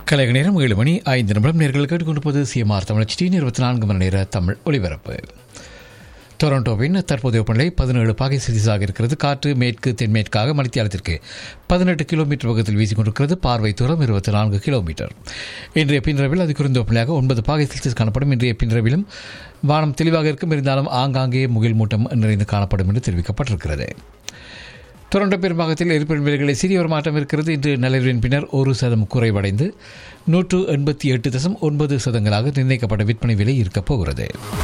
கலைக நேரம் ஏழு மணி ஐந்து நிமிடம் நேர்கள் கேட்டுக்கொண்டிருப்பது சிஎம்ஆர் தமிழ் டி இருபத்தி நான்கு மணி நேர தமிழ் ஒலிபரப்பு டொரண்டோவின் தற்போதைய வெப்பநிலை பதினேழு பாகை செல்சியஸாக இருக்கிறது காற்று மேற்கு தென்மேற்காக மணித்தியாலத்திற்கு பதினெட்டு கிலோமீட்டர் வேகத்தில் வீசிக்கொண்டிருக்கிறது பார்வை தூரம் இருபத்தி நான்கு கிலோமீட்டர் இன்றைய பின்ரவில் அது குறைந்த வெப்பநிலையாக ஒன்பது பாகை செல்சியஸ் காணப்படும் இன்றைய பின்ரவிலும் வானம் தெளிவாக இருக்கும் இருந்தாலும் ஆங்காங்கே முகில் மூட்டம் நிறைந்து காணப்படும் என்று தெரிவிக்கப்பட்டிருக்கிறது டொரண்டோ பெரும்பாகத்தில் எரிபொருள் விலைகளை சிறிய ஒரு மாற்றம் இருக்கிறது இன்று நள்ளிரவின் பின்னர் ஒரு சதம் குறைவடைந்து நூற்று எண்பத்தி எட்டு தசம் ஒன்பது சதங்களாக நிர்ணயிக்கப்பட்ட விற்பனை விலை இருக்கப் போகிறது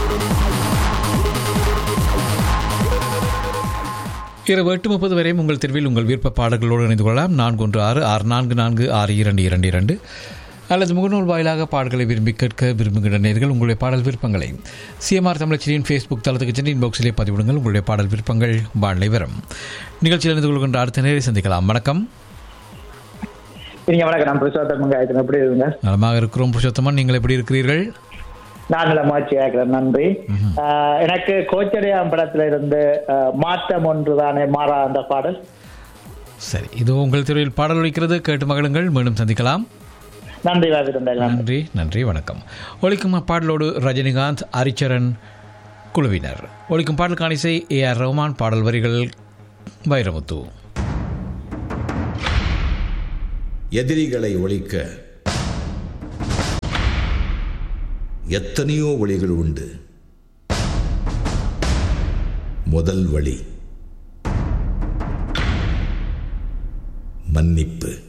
இரவு எட்டு முப்பது வரையும் உங்கள் தெருவில் உங்கள் விருப்ப பாடல்களோடு இணைந்து கொள்ளலாம் நான்கு ஒன்று ஆறு ஆறு நான்கு நான்கு ஆறு இரண்டு இரண்டு இரண்டு அல்லது முகநூல் வாயிலாக பாடல்களை விரும்பி கேட்க விரும்புகின்ற நேர்கள் உங்களுடைய பாடல் விருப்பங்களை சிஎம்ஆர் தமிழச்சியின் ஃபேஸ்புக் தளத்துக்கு சென்று இன்பாக்ஸிலே பதிவிடுங்கள் உங்களுடைய பாடல் விருப்பங்கள் வானிலை வரும் நிகழ்ச்சியில் இணைந்து கொள்கின்ற அடுத்த நேரை சந்திக்கலாம் வணக்கம் நீங்க வணக்கம் நான் புருஷோத்தம் மங்காயத்தன் எப்படி இருங்க நலமாக இருக்கிறோம் புருஷோத்தமன் நீங்கள் எப்படி இருக்கிறீர்கள் நான் நலமாச்சி ஆகிறேன் நன்றி ஆஹ் எனக்கு கோச்சடையாம் படத்துல இருந்து ஆஹ், மாற்றம் ஒன்று தானே மாறா அந்த பாடல் சரி இது உங்கள் தெருவில் பாடல் ஒழிக்கிறது கேட்டு மகளுங்கள் மீண்டும் சந்திக்கலாம் நன்றி வாசிருந்தேன் நன்றி நன்றி வணக்கம் ஒழிக்கும் பாடலோடு ரஜினிகாந்த் ஹரிச்சரன் குழுவினர் ஒழிக்கும் பாடல் காணிசை ஏ ஆர் ரஹ்மான் பாடல் வரிகள் வைரமுத்து எதிரிகளை ஒழிக்க எத்தனையோ வழிகள் உண்டு முதல் வழி மன்னிப்பு